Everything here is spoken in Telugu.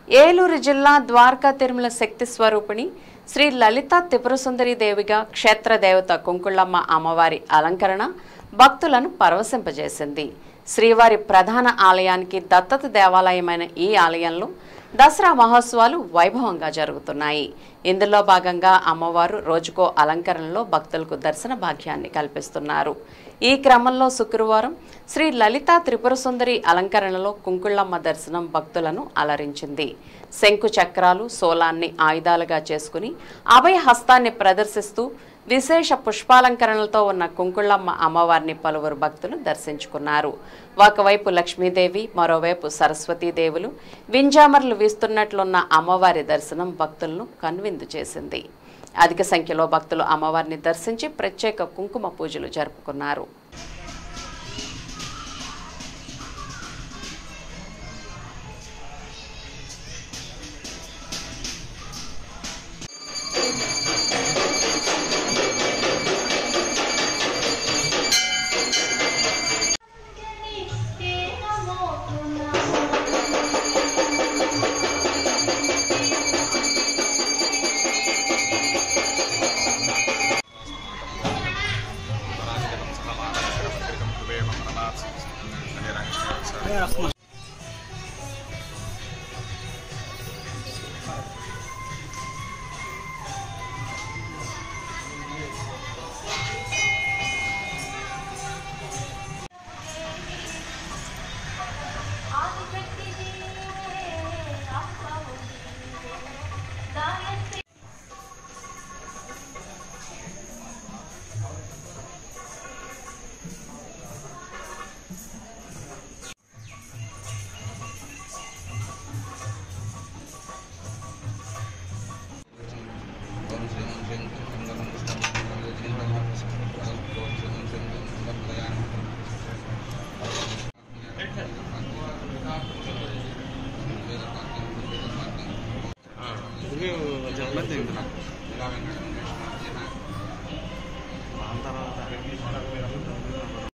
ఏలూరు జిల్లా ద్వారకా తిరుమల శక్తి స్వరూపిణి శ్రీ లలిత త్రిపురసుందరి దేవిగా క్షేత్ర దేవత కుంకుళ్ళమ్మ అమ్మవారి అలంకరణ భక్తులను పరవశింపజేసింది శ్రీవారి ప్రధాన ఆలయానికి దత్తత దేవాలయమైన ఈ ఆలయంలో దసరా మహోత్సవాలు వైభవంగా జరుగుతున్నాయి ఇందులో భాగంగా అమ్మవారు రోజుకో అలంకరణలో భక్తులకు దర్శన భాగ్యాన్ని కల్పిస్తున్నారు ఈ క్రమంలో శుక్రవారం శ్రీ లలిత త్రిపుర సుందరి అలంకరణలో కుంకుళ్ళమ్మ దర్శనం భక్తులను అలరించింది శంకు చక్రాలు సోలాన్ని ఆయుధాలుగా చేసుకుని అభయ హస్తాన్ని ప్రదర్శిస్తూ విశేష పుష్పాలంకరణలతో ఉన్న కుంకుళ్ళమ్మ అమ్మవారిని పలువురు భక్తులు దర్శించుకున్నారు ఒకవైపు లక్ష్మీదేవి మరోవైపు సరస్వతీదేవులు వింజామర్లు వీస్తున్నట్లున్న అమ్మవారి దర్శనం భక్తులను కనువిందు చేసింది అధిక సంఖ్యలో భక్తులు అమ్మవారిని దర్శించి ప్రత్యేక కుంకుమ పూజలు జరుపుకున్నారు ఇది చెప్పలేదు తింటున్నా దాని తర్వాత